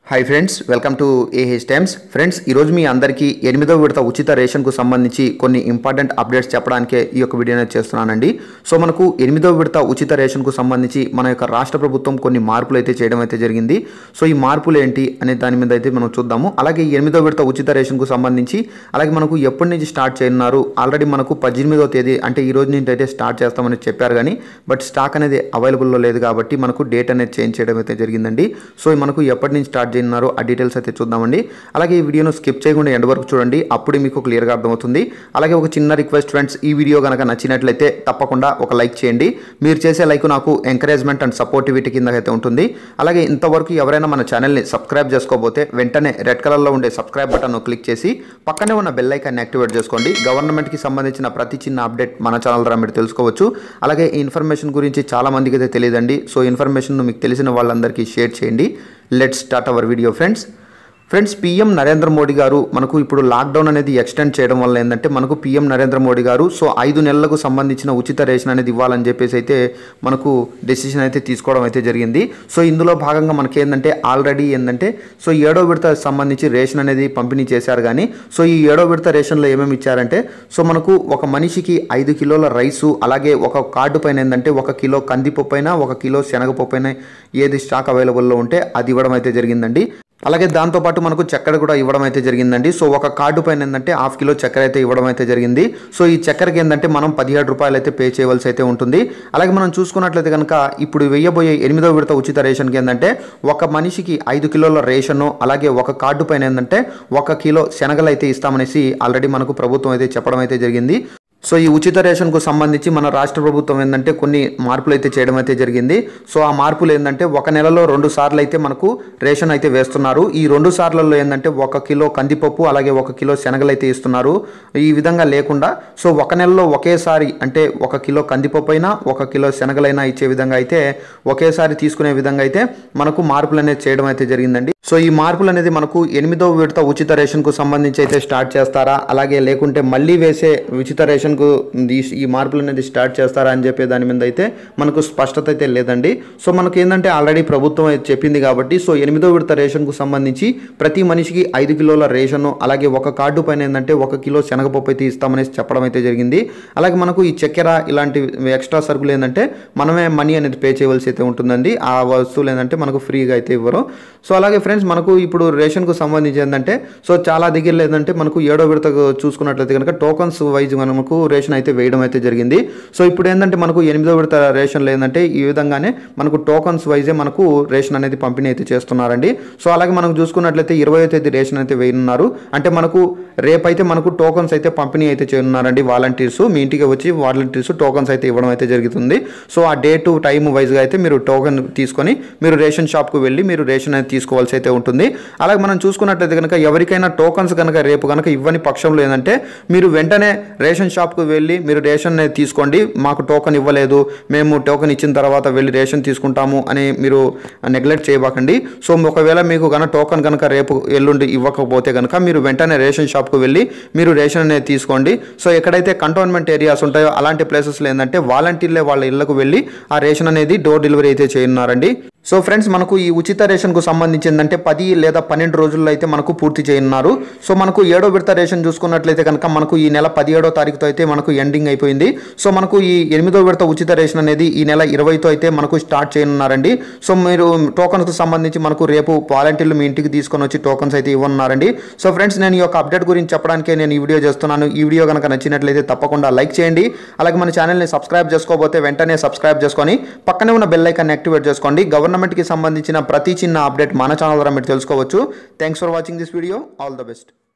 hi friends welcome to AH Times friends ఈరోజు మీ అందరికీ ఎనిమిదవ విడత ఉచిత రేషన్కు సంబంధించి కొన్ని ఇంపార్టెంట్ అప్డేట్స్ చెప్పడానికే ఈ యొక్క వీడియోని చేస్తున్నానండి సో మనకు ఎనిమిదవ విడత ఉచిత రేషన్కు సంబంధించి మన యొక్క రాష్ట్ర ప్రభుత్వం కొన్ని మార్పులు అయితే చేయడం అయితే జరిగింది సో ఈ మార్పులు ఏంటి అనే దాని మీద అయితే మనం చూద్దాము అలాగే ఈ ఎనిమిదవ విడత ఉచిత రేషన్కు సంబంధించి అలాగే మనకు ఎప్పటి నుంచి స్టార్ట్ చేయనున్నారు ఆల్రెడీ మనకు పద్దెనిమిదవ తేదీ అంటే ఈ రోజు నుంచి అయితే స్టార్ట్ చేస్తామని చెప్పారు కానీ బట్ స్టాక్ అనేది అవైలబుల్లో లేదు కాబట్టి మనకు డేట్ అనేది చేంజ్ చేయడం అయితే జరిగిందండి సో మనకు ఎప్పటి నుంచి స్టార్ట్ చేయనున్నారో ఆ డీటెయిల్స్ అయితే చూద్దామండి అలాగే ఈ వీడియోను స్కిప్ చేయకుండా ఎండ్ వరకు చూడండి అప్పుడు మీకు క్లియర్గా అర్థమవుతుంది అలాగే ఒక చిన్న రిక్వెస్ట్ ఫ్రెండ్స్ ఈ వీడియో కనుక నచ్చినట్లయితే తప్పకుండా ఒక లైక్ చేయండి మీరు చేసే లైక్ నాకు ఎంకరేజ్మెంట్ అండ్ సపోర్టివిటీ కింద అయితే ఉంటుంది అలాగే ఇంతవరకు ఎవరైనా మన ఛానల్ని సబ్స్క్రైబ్ చేసుకోకపోతే వెంటనే రెడ్ కలర్లో ఉండే సబ్స్క్రైబ్ బటన్ క్లిక్ చేసి పక్కనే ఉన్న బెల్ ఐకాన్ని యాక్టివేట్ చేసుకోండి గవర్నమెంట్కి సంబంధించిన ప్రతి చిన్న అప్డేట్ మన ఛానల్ ద్వారా మీరు తెలుసుకోవచ్చు అలాగే ఈ ఇన్ఫర్మేషన్ గురించి చాలా మందికి అయితే తెలియదండి సో ఇన్ఫర్మేషన్ మీకు తెలిసిన వాళ్ళందరికీ షేర్ చేయండి let start our video friends friends PM Narendra Modi గారు మనకు ఇప్పుడు లాక్డౌన్ అనేది ఎక్స్టెండ్ చేయడం వల్ల ఏంటంటే మనకు పీఎం నరేంద్ర మోడీ గారు సో ఐదు నెలలకు సంబంధించిన ఉచిత రేషన్ అనేది ఇవ్వాలని చెప్పేసి అయితే మనకు డెసిషన్ అయితే తీసుకోవడం అయితే జరిగింది సో ఇందులో భాగంగా మనకి ఏంటంటే ఆల్రెడీ ఏంటంటే సో ఏడో విడత సంబంధించి రేషన్ అనేది పంపిణీ చేశారు కానీ సో ఈ ఏడో విడత రేషన్లో ఏమేమి ఇచ్చారంటే సో మనకు ఒక మనిషికి ఐదు కిలోల రైసు అలాగే ఒక కార్డు పైన ఏంటంటే ఒక కిలో కందిపప్పు అయినా ఒక కిలో శనగపప్పు అయినా ఏది స్టాక్ అవైలబుల్లో ఉంటే అది ఇవ్వడం అయితే జరిగిందండి అలాగే దాంతోపాటు మనకు చక్కెర కూడా ఇవ్వడం అయితే జరిగిందండి సో ఒక కార్డు పైన ఏంటంటే హాఫ్ కిలో చక్కెర అయితే ఇవ్వడం అయితే జరిగింది సో ఈ చక్కెరకి ఏంటంటే మనం పదిహేడు రూపాయలు అయితే పే చేయవలసి అయితే ఉంటుంది అలాగే మనం చూసుకున్నట్లయితే కనుక ఇప్పుడు వెయ్యబోయే ఎనిమిదో విడత ఉచిత రేషన్కి ఏంటంటే ఒక మనిషికి ఐదు కిలోల రేషను అలాగే ఒక కార్డు పైన ఏంటంటే ఒక కిలో శనగలు అయితే ఇస్తామనేసి ఆల్రెడీ మనకు ప్రభుత్వం అయితే చెప్పడం అయితే జరిగింది సో ఈ ఉచిత రేషన్కు సంబంధించి మన రాష్ట్ర ప్రభుత్వం ఏంటంటే కొన్ని మార్పులు అయితే చేయడం అయితే జరిగింది సో ఆ మార్పులు ఏంటంటే ఒక నెలలో రెండు సార్లు అయితే మనకు రేషన్ అయితే వేస్తున్నారు ఈ రెండు సార్లలో ఏంటంటే ఒక కిలో కందిపప్పు అలాగే ఒక కిలో శనగలు అయితే ఇస్తున్నారు ఈ విధంగా లేకుండా సో ఒక నెలలో ఒకేసారి అంటే ఒక కిలో కందిపప్పు అయినా ఒక కిలో శనగలైనా ఇచ్చే విధంగా అయితే ఒకేసారి తీసుకునే విధంగా అయితే మనకు మార్పులు అనేది చేయడం అయితే జరిగిందండి సో ఈ మార్పులు అనేది మనకు ఎనిమిదో విడత ఉచిత రేషన్కు సంబంధించి అయితే స్టార్ట్ చేస్తారా అలాగే లేకుంటే మళ్ళీ వేసే ఉచిత రేషన్కు ఈ- ఈ మార్పులు అనేది స్టార్ట్ చేస్తారా అని చెప్పే దాని మీద అయితే మనకు స్పష్టత అయితే లేదండి సో మనకు ఏంటంటే ఆల్రెడీ ప్రభుత్వం అయితే చెప్పింది కాబట్టి సో ఎనిమిదో విడత రేషన్కు సంబంధించి ప్రతి మనిషికి ఐదు కిలోల రేషను అలాగే ఒక కార్డు పైన ఏంటంటే ఒక కిలో శనగపప్పు అయితే ఇస్తామనేసి చెప్పడం అయితే జరిగింది అలాగే మనకు ఈ చక్కెర ఇలాంటి ఎక్స్ట్రా సరుకులు ఏంటంటే మనమే మనీ అనేది పే చేయవలసి అయితే ఉంటుందండి ఆ వస్తువులు ఏంటంటే మనకు ఫ్రీగా అయితే ఇవ్వరు సో అలాగే ఫ్రెండ్స్ మనకు ఇప్పుడు రేషన్కు సంబంధించి ఏంటంటే సో చాలా దగ్గరలో ఏంటంటే మనకు ఏడో విడత చూసుకున్నట్లయితే కనుక టోకన్స్ వైజ్ మనకు రేషన్ అయితే వేయడం అయితే జరిగింది సో ఇప్పుడు ఏంటంటే మనకు ఎనిమిదో విడత రేషన్లో ఏంటంటే ఈ విధంగానే మనకు టోకన్స్ వైజే మనకు రేషన్ అనేది పంపిణీ అయితే చేస్తున్నారండి సో అలాగే మనకు చూసుకున్నట్లయితే ఇరవై తేదీ రేషన్ అయితే వేయనున్నారు అంటే మనకు రేపైతే మనకు టోకన్స్ అయితే పంపిణీ అయితే చేయనున్నారండి వాలంటీర్స్ మీ ఇంటికి వచ్చి వాలంటీర్స్ టోకన్స్ అయితే ఇవ్వడం అయితే జరుగుతుంది సో ఆ డేటు టైం వైజ్గా అయితే మీరు టోకెన్ తీసుకొని మీరు రేషన్ షాప్కు వెళ్ళి మీరు రేషన్ అనేది తీసుకోవాల్సి అయితే ఉంటుంది అలాగే మనం చూసుకున్నట్లయితే కనుక ఎవరికైనా టోకన్స్ కనుక రేపు కనుక ఇవ్వని పక్షంలో ఏంటంటే మీరు వెంటనే రేషన్ షాప్కు వెళ్ళి మీరు రేషన్ అనేది తీసుకోండి మాకు టోకెన్ ఇవ్వలేదు మేము టోకెన్ ఇచ్చిన తర్వాత వెళ్ళి రేషన్ తీసుకుంటాము అని మీరు నెగ్లెక్ట్ చేయబాకండి సో ఒకవేళ మీకు కనుక టోకెన్ కనుక రేపు ఎల్లుండి ఇవ్వకపోతే కనుక మీరు వెంటనే రేషన్ షాప్కు వెళ్ళి మీరు రేషన్ అనేది తీసుకోండి సో ఎక్కడైతే కంటోన్మెంట్ ఏరియాస్ ఉంటాయో అలాంటి ప్లేసెస్లో ఏంటంటే వాలంటీర్లే వాళ్ళ ఇళ్లకు వెళ్ళి ఆ రేషన్ అనేది డోర్ డెలివరీ అయితే చేయనున్నారండి సో ఫ్రెండ్స్ మనకు ఈ ఉచిత రేషన్కు సంబంధించి ఏంటంటే పది లేదా పన్నెండు రోజుల్లో అయితే మనకు పూర్తి చేయనున్నారు సో మనకు ఏడో విడత రేషన్ చూసుకున్నట్లయితే కనుక మనకు ఈ నెల పదిహేడో తారీఖుతో అయితే మనకు ఎండింగ్ అయిపోయింది సో మనకు ఈ ఎనిమిదో విడత ఉచిత రేషన్ అనేది ఈ నెల ఇరవైతో అయితే మనకు స్టార్ట్ చేయనున్నారండి సో మీరు టోకన్స్కి సంబంధించి మనకు రేపు వాలంటీర్లు మీ ఇంటికి తీసుకొని వచ్చి టోకన్స్ అయితే ఇవ్వనున్నారండి సో ఫ్రెండ్స్ నేను ఈ యొక్క అప్డేట్ గురించి చెప్పడానికే నేను ఈ వీడియో చేస్తున్నాను ఈ వీడియో కనుక నచ్చినట్లయితే తప్పకుండా లైక్ చేయండి అలాగే మన ఛానల్ని సబ్స్క్రైబ్ చేసుకోకపోతే వెంటనే సబ్స్క్రైబ్ చేసుకొని పక్కనే ఉన్న బెల్ ఐకాన్ యాక్టివేట్ చేసుకోండి గవర్నమెంట్కి సంబంధించిన ప్రతి చిన్న అప్డేట్ మన ఛానల్ ద్వారా మీరు తెలుసుకోవచ్చు thanks for watching this video all the best